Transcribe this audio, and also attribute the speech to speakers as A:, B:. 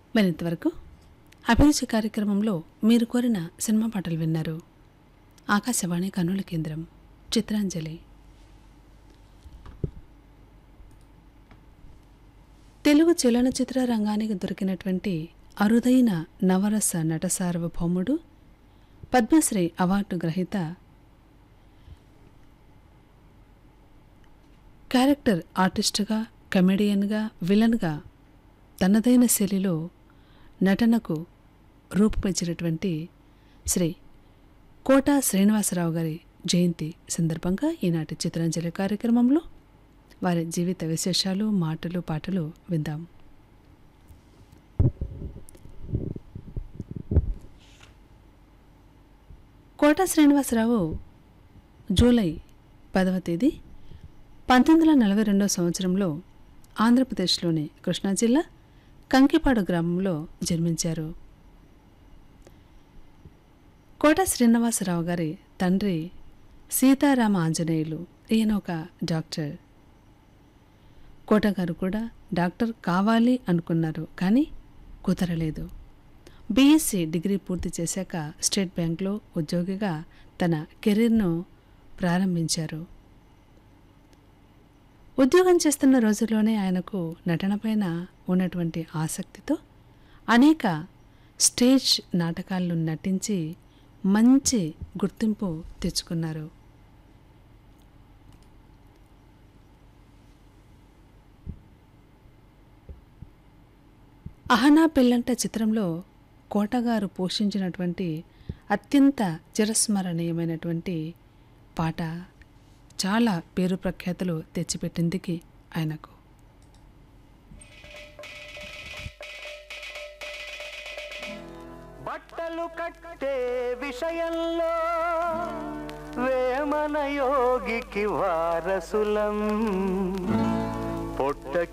A: మరి ఇంతవరకు అభిరుచి కార్యక్రమంలో మీరు కోరిన సినిమా పాటలు విన్నారు ఆకాశవాణి కర్నూలు కేంద్రం చిత్రాంజలి తెలుగు చలనచిత్ర రంగానికి దొరికినటువంటి అరుదైన నవరస నట సార్వభౌముడు పద్మశ్రీ అవార్డు గ్రహీత క్యారెక్టర్ ఆర్టిస్టుగా కమెడియన్గా విలన్గా తనదైన శైలిలో నటనకు రూపుపెచ్చినటువంటి శ్రీ కోట శ్రీనివాసరావు గారి జయంతి సందర్భంగా ఈనాటి చిత్రాంజలి కార్యక్రమంలో వారి జీవిత విశేషాలు మాటలు పాటలు విందాం కోట శ్రీనివాసరావు జూలై పదవ తేదీ పంతొమ్మిది వందల నలభై రెండవ సంవత్సరంలో ఆంధ్రప్రదేశ్లోని కృష్ణా జిల్లా కంకిపాడు గ్రామంలో జన్మించారు కోట శ్రీనివాసరావు గారి తండ్రి సీతారామ ఆంజనేయులు ఈయన ఒక డాక్టర్ కోటగారు కూడా డాక్టర్ కావాలి అనుకున్నారు కానీ కుదరలేదు బీఎస్సీ డిగ్రీ పూర్తి చేశాక స్టేట్ బ్యాంక్లో ఉద్యోగిగా తన కెరీర్ను ప్రారంభించారు ఉద్యోగం చేస్తున్న రోజుల్లోనే ఆయనకు నటనపైన ఉన్నటువంటి ఆసక్తితో అనేక స్టేజ్ నాటకాల్లో నటించి మంచి గుర్తింపు తెచ్చుకున్నారు అహనా పెళ్ళంట చిత్రంలో కోటగారు పోషించినటువంటి అత్యంత చిరస్మరణీయమైనటువంటి పాట చాలా పేరు ప్రఖ్యాతులు తెచ్చిపెట్టిందికి ఆయనకు
B: బట్టలు కట్టే విషయంలో వేమన యోగికి వారసులం